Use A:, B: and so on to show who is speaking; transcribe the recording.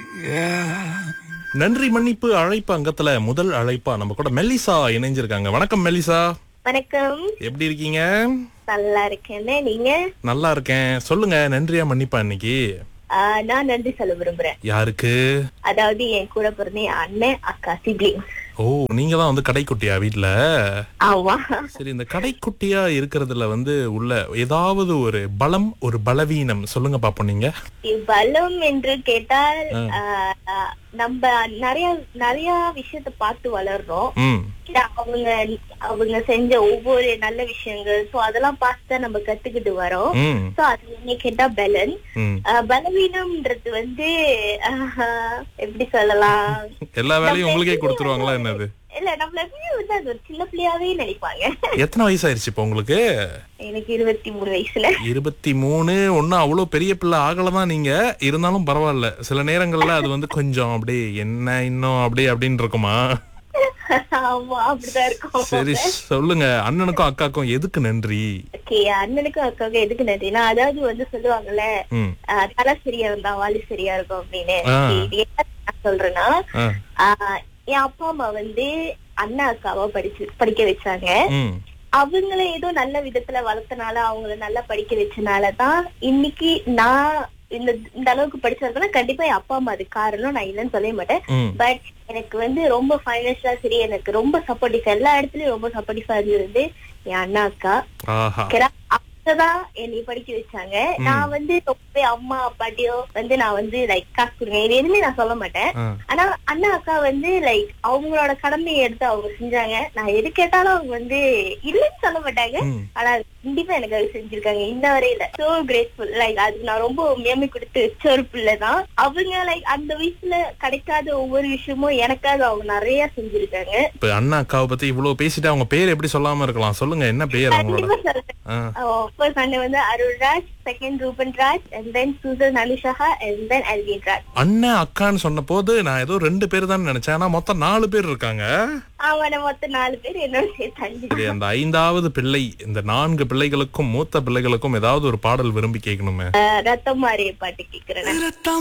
A: நன்றி மன்னிப்பு அழைப்பு அங்கத்துல முதல் அழைப்பா நம்ம கூட மெல்லிசா இணைஞ்சிருக்காங்க வணக்கம் மெல்லிசா
B: வணக்கம்
A: எப்படி இருக்கீங்க
B: நல்லா இருக்கேன்னு நீங்க
A: நல்லா இருக்கேன் சொல்லுங்க நன்றியா மன்னிப்பா இன்னைக்கு
B: ஆஹ், நான் நன்றி சொல்ல விரும்புறேன்
A: யாருக்கு
B: அதாவது என் கூட பிறந்த என் அண்ணன் அக்கா சிப்ளிங்
A: ஓ நீங்க தான் வந்து கடைக்குட்டியா வீட்ல
B: ஆமா
A: சரி இந்த கடைக்குட்டியா இருக்கிறதுல வந்து உள்ள ஏதாவது ஒரு பலம் ஒரு பலவீனம் சொல்லுங்க பாப்போம் நீங்க
B: பலம் என்று கேட்டால் ஆஹ், நம்ம நிறைய நிறைய விஷயத்த பார்த்து வளர்றோம்
A: ம்
B: அவங்க அவங்க செஞ்ச ஒவ்வொரு நல்ல விஷயங்கள் சோ அதெல்லாம் பார்த்து தான் நம்ம கத்துக்கிட்டு வரோம்
A: ம்
B: சோ அது என்ன கேட்டா பலன்
A: ம்
B: ஆஹ், பலவீனம்ன்றது வந்து ஆஹ், எப்படி சொல்லலாம்
A: எல்லா வேலையும் உங்களுக்கே கொடுத்துருவாங்களா என்னது
B: இல்ல நம்மள எப்பயுமே வந்து அது ஒரு சின்ன பிள்ளையாவே நினைப்பாங்க
A: எத்தனை வயசாயிருச்சு இப்போ உங்களுக்கு
B: எனக்கு இருபத்தி மூணு வயசுல
A: இருபத்தி மூணு ஒன்னும் அவ்வளோ பெரிய பிள்ளை ஆகலதான் நீங்க இருந்தாலும் பரவாயில்ல சில நேரங்கள்ல அது வந்து கொஞ்சம் அப்படியே என்ன இன்னும் அப்படியே அப்படின்னு இருக்குமா
B: ஆமா அப்படிதான் இருக்கும்
A: சரி சொல்லுங்க அண்ணனுக்கும் அக்காக்கும் எதுக்கு நன்றி
B: ஓகே அண்ணனுக்கும் அக்காவுக்கும் எதுக்கு நன்றினா அதாவது வந்து சொல்லுவாங்கல்ல
A: ம்
B: ஆஹ், தலை சரியா இருந்தா வாலி சரியா இருக்கும் அப்படின்னு
A: ஆ.
B: இது என்ன நான் சொல்றேன்னா
A: ஆ,
B: ஆஹ், என் அப்பா அம்மா வந்து அண்ணா அக்காவை படிச்சு படிக்க வச்சாங்க
A: ம்
B: அவங்கள ஏதோ நல்ல விதத்துல வளர்த்தனால அவங்கள நல்லா படிக்க வச்சனாலதான் இன்னைக்கு நான் இந்த இந்த அளவுக்கு படிச்சிருக்கேன்னா கண்டிப்பா என் அப்பா அம்மா அது காரணம் நான் இல்லைன்னு சொல்லவே மாட்டேன்
A: ம்
B: பட் எனக்கு வந்து ரொம்ப ஃபைனான்ஷியலா சரி எனக்கு ரொம்ப சப்போர்ட்டிவ் எல்லா இடத்துலயும் ரொம்ப சப்போர்ட்டிவா இருந்தது என் அண்ணா அக்கா
A: ஆஹா
B: ஓகேடா? அவங்கதான் என்னை படிக்க வச்சாங்க நான் வந்து ரொம்ப அம்மா அப்பாட்டியோ வந்து நான் வந்து லைக் காசு கொடுங்க இது எதுவுமே நான் சொல்ல மாட்டேன்
A: ஆ,
B: ஆனா அண்ணா அக்கா வந்து லைக் அவங்களோட கடமையை எடுத்து அவங்க செஞ்சாங்க நான் எது கேட்டாலும் அவங்க வந்து இல்லைன்னு சொல்ல மாட்டாங்க
A: ம்
B: ஆனா கண்டிப்பா எனக்கு அது செஞ்சிருக்காங்க இந்த வரையில சோ கிரேட்ஃபுல் லைக் அதுக்கு நான் ரொம்ப மேமை கொடுத்து வச்ச ஒரு பிள்ளைதான் அவங்க லைக் அந்த வயசுல கிடைக்காத ஒவ்வொரு விஷயமும் எனக்காக அவங்க நிறைய செஞ்சிருக்காங்க
A: இப்ப அண்ணா அக்காவை பத்தி இவ்வளவு பேசிட்டு அவங்க பேர் எப்படி சொல்லாம இருக்கலாம் சொல்லுங்க என்ன பேர் அவங்களோட
B: கண்டிப்பா சொல்றேன்
A: ஆ,
B: ஃபர்ஸ்ட் அண்ணன் வந்து Arulraj second Ruben Raj and then Susan Anusha and then Alvin Raj
A: அண்ணன் அக்கான்னு சொன்ன போது நான் ஏதோ ரெண்டு பேர் தான் நினைச்சேன் ஆனா மொத்தம் நாலு பேர் இருக்காங்க
B: அவன மொத்தம் நாலு பேர் என்னோட சேர்த்து அஞ்சு
A: சரி அந்த ஐந்தாவது பிள்ளை இந்த நான்கு பிள்ளைகளுக்கும் மூத்த பிள்ளைகளுக்கும் ஏதாவது ஒரு பாடல் விரும்பி கேட்கணுமே
B: ரத்தம் மாறிய பாட்டு கேக்குறேன்